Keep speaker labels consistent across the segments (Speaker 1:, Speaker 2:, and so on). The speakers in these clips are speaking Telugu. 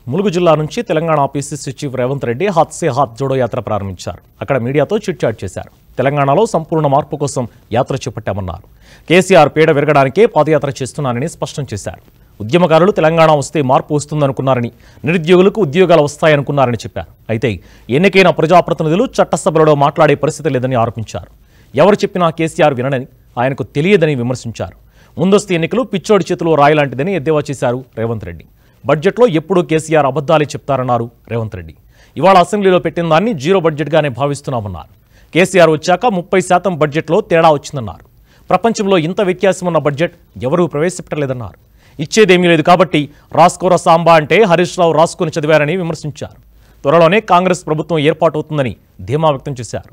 Speaker 1: ములుగు జిల్లా నుంచి తెలంగాణ పిసిసి చీఫ్ రేవంత్ రెడ్డి హాత్ సే హాత్ జోడో యాత్ర ప్రారంభించారు అక్కడ మీడియాతో చిట్చాట్ చేశారు తెలంగాణలో సంపూర్ణ మార్పు కోసం యాత్ర చేపట్టామన్నారు కేసీఆర్ పీడ విరగడానికే పాదయాత్ర చేస్తున్నానని స్పష్టం చేశారు ఉద్యమకారులు తెలంగాణ వస్తే మార్పు వస్తుందనుకున్నారని నిరుద్యోగులకు ఉద్యోగాలు వస్తాయనుకున్నారని చెప్పారు అయితే ఎన్నికైన ప్రజాప్రతినిధులు చట్టసభలలో మాట్లాడే పరిస్థితి లేదని ఆరోపించారు ఎవరు చెప్పినా కేసీఆర్ వినని ఆయనకు తెలియదని విమర్శించారు ముందస్తు ఎన్నికలు పిచ్చోడి చేతిలో రాయలాంటిదని ఎద్దేవా చేశారు రేవంత్ రెడ్డి బడ్జెట్లో ఎప్పుడూ కేసీఆర్ అబద్ధాలే చెప్తారన్నారు రేవంత్ రెడ్డి ఇవాళ అసెంబ్లీలో పెట్టిన దాన్ని జీరో బడ్జెట్గానే భావిస్తున్నామన్నారు కేసీఆర్ వచ్చాక ముప్పై శాతం బడ్జెట్లో తేడా వచ్చిందన్నారు ప్రపంచంలో ఇంత వ్యత్యాసం ఉన్న బడ్జెట్ ఎవరూ ప్రవేశపెట్టలేదన్నారు ఇచ్చేదేమీ లేదు కాబట్టి రాస్కోర సాంబా అంటే హరీష్ రావు రాసుకొని చదివారని విమర్శించారు త్వరలోనే కాంగ్రెస్ ప్రభుత్వం ఏర్పాటవుతుందని ధీమా వ్యక్తం చేశారు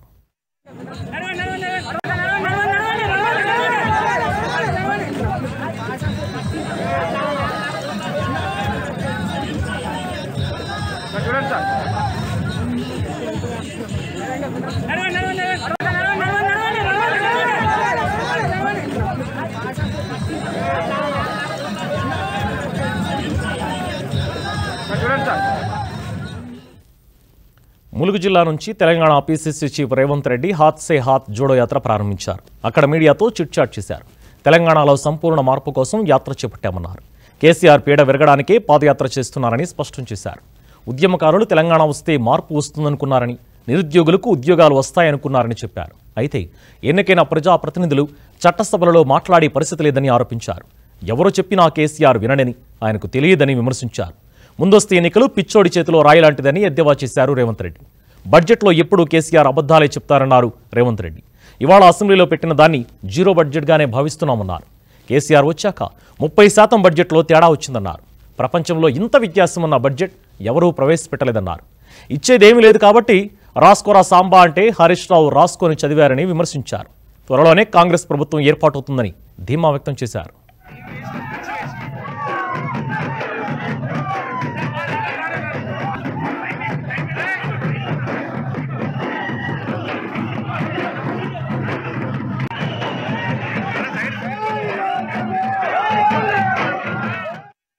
Speaker 1: ములుగు జిల్లా నుంచి తెలంగాణ పిసిసి చీఫ్ రేవంత్ రెడ్డి హాత్ సే హాత్ జోడో యాత్ర ప్రారంభించారు అక్కడ మీడియాతో చిట్చాట్ చేశారు తెలంగాణలో సంపూర్ణ మార్పు కోసం యాత్ర చేపట్టామన్నారు కేసీఆర్ పీడ విరగడానికే పాదయాత్ర చేస్తున్నారని స్పష్టం చేశారు ఉద్యమకారులు తెలంగాణ వస్తే మార్పు వస్తుందనుకున్నారని నిరుద్యోగులకు ఉద్యోగాలు వస్తాయనుకున్నారని చెప్పారు అయితే ఎన్నికైన ప్రజాప్రతినిధులు చట్టసభలలో మాట్లాడే పరిస్థితి లేదని ఆరోపించారు ఎవరు చెప్పినా కేసీఆర్ వినడని ఆయనకు తెలియదని విమర్శించారు ముందస్తు ఎన్నికలు పిచ్చోడి చేతిలో రాయలాంటిదని ఎద్దేవా చేశారు రేవంత్ రెడ్డి బడ్జెట్లో ఎప్పుడూ కేసీఆర్ అబద్ధాలే చెప్తారన్నారు రేవంత్ రెడ్డి ఇవాళ అసెంబ్లీలో పెట్టిన దాన్ని జీరో బడ్జెట్గానే భావిస్తున్నామన్నారు కేసీఆర్ వచ్చాక ముప్పై శాతం బడ్జెట్లో తేడా వచ్చిందన్నారు ప్రపంచంలో ఇంత వ్యత్యాసం ఉన్న బడ్జెట్ ఎవరూ ప్రవేశపెట్టలేదన్నారు ఇచ్చేదేమీ లేదు కాబట్టి రాస్కోరా సాంబా అంటే హరీష్ రావు రాసుకొని చదివారని విమర్శించారు త్వరలోనే కాంగ్రెస్ ప్రభుత్వం ఏర్పాటవుతుందని ధీమా వ్యక్తం చేశారు